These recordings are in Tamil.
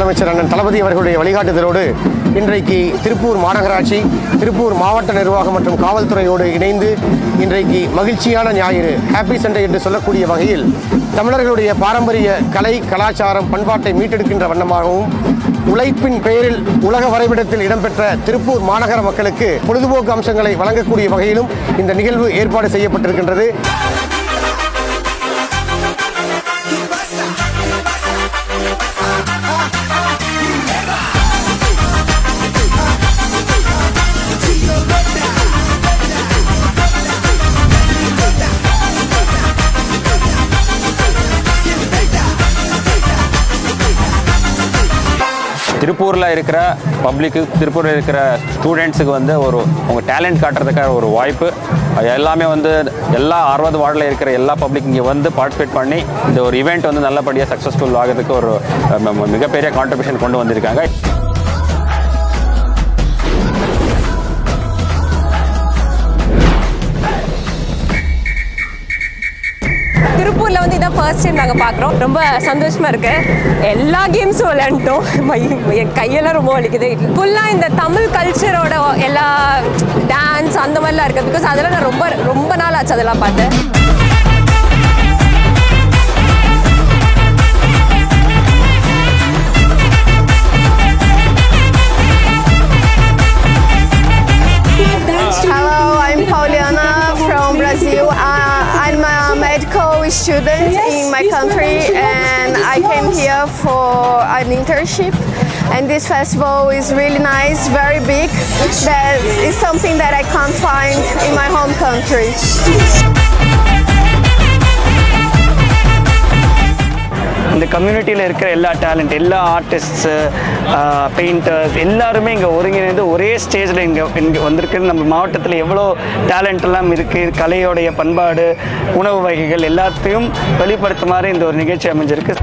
முதலமைச்சர் அண்ணன் தளபதி அவர்களுடைய வழிகாட்டுதலோடு இன்றைக்கு திருப்பூர் மாநகராட்சி திருப்பூர் மாவட்ட நிர்வாகம் மற்றும் காவல்துறையோடு இணைந்து இன்றைக்கு மகிழ்ச்சியான ஞாயிறு ஹாப்பி சண்டே என்று சொல்லக்கூடிய வகையில் தமிழர்களுடைய பாரம்பரிய கலை கலாச்சாரம் பண்பாட்டை மீட்டெடுக்கின்ற வண்ணமாகவும் உழைப்பின் பெயரில் உலக வரைபடத்தில் இடம்பெற்ற திருப்பூர் மாநகர மக்களுக்கு பொழுதுபோக்கு அம்சங்களை வழங்கக்கூடிய வகையிலும் இந்த நிகழ்வு ஏற்பாடு செய்யப்பட்டிருக்கின்றது திருப்பூரில் இருக்கிற பப்ளிக்கு திருப்பூரில் இருக்கிற ஸ்டூடெண்ட்ஸுக்கு வந்து ஒரு உங்கள் டேலண்ட் காட்டுறதுக்காக ஒரு வாய்ப்பு அது எல்லாமே வந்து எல்லா அறுபது வார்டில் இருக்கிற எல்லா பப்ளிக் இங்கே வந்து பார்ட்டிசிபேட் பண்ணி இந்த ஒரு இவெண்ட் வந்து நல்லபடியாக சக்ஸஸ்ஃபுல் ஆகிறதுக்கு ஒரு அஹ், ம- மிகப்பெரிய கான்ட்ரிபியூஷன் கொண்டு வந்திருக்காங்க திருப்பூர்ல வந்து இதான் ஃபர்ஸ்ட் டைம் நாங்கள் பார்க்குறோம் ரொம்ப சந்தோஷமா இருக்கு எல்லா கேம்ஸும் விளையாண்டோம் மை- என் கையெல்லாம் ரொம்ப வலிக்குது ஃபுல்லாக இந்த தமிழ் கல்ச்சரோட எல்லா டான்ஸ் அந்த மாதிரிலாம் இருக்கு பிகாஸ் அதெல்லாம் நான் ரொம்ப ரொம்ப நாள் ஆச்சு அதெல்லாம் பார்த்தேன் Hello, I'm Pauliana from Brazil. Uh, I'm a medical student in my country and I came here for an internship. And this festival is really nice, very big. That is something that I can't find in my home country. இந்த கம்யூனிட்டியில் இருக்கிற எல்லா டேலண்ட் எல்லா ஆர்டிஸ்ட்ஸு பெயிண்டர்ஸ் எல்லாருமே இங்கே ஒருங்கிணைந்து ஒரே ஸ்டேஜில் இங்கே இங்கே வந்திருக்கு நம்ம மாவட்டத்தில் எவ்வளோ டேலண்ட் எல்லாம் இருக்குது கலையோடைய பண்பாடு உணவு வகைகள் எல்லாத்தையும் வெளிப்படுத்துமாறு இந்த ஒரு நிகழ்ச்சி அமைஞ்சிருக்கு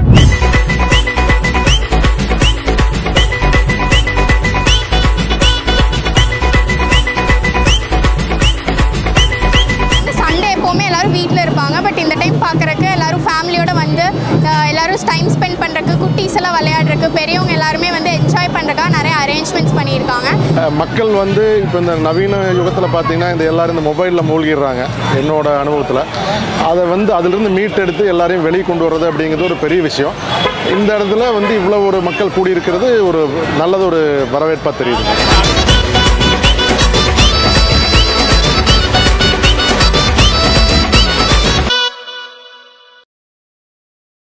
சண்டே எப்போவுமே எல்லாரும் வீட்டில் இருப்பாங்க பட் இந்த டைம் பார்க்குறக்கு எல்லாரும் ஃபேமிலியோட வந்து அஹ், எல்லாரும் டைம் ஸ்பெண்ட் பண்ணுறக்கு குட்டீஸ் எல்லாம் விளையாடுறக்கு பெரியவங்க எல்லாருமே வந்து என்ஜாய் பண்ணுறக்காக நிறைய அரேஞ்ச்மெண்ட்ஸ் பண்ணியிருக்காங்க அஹ் மக்கள் வந்து இப்போ இந்த நவீன யுகத்தில் பார்த்தீங்கன்னா இந்த எல்லாரும் இந்த மொபைலில் மூழ்கிடுறாங்க என்னோட அனுபவத்தில் அதை வந்து அதிலிருந்து மீட்டெடுத்து எல்லாரையும் வெளியே கொண்டு வர்றது அப்படிங்கிறது ஒரு பெரிய விஷயம் இந்த இடத்துல வந்து இவ்வளோ ஒரு மக்கள் கூடியிருக்கிறது ஒரு நல்லது ஒரு வரவேற்பாக தெரியுது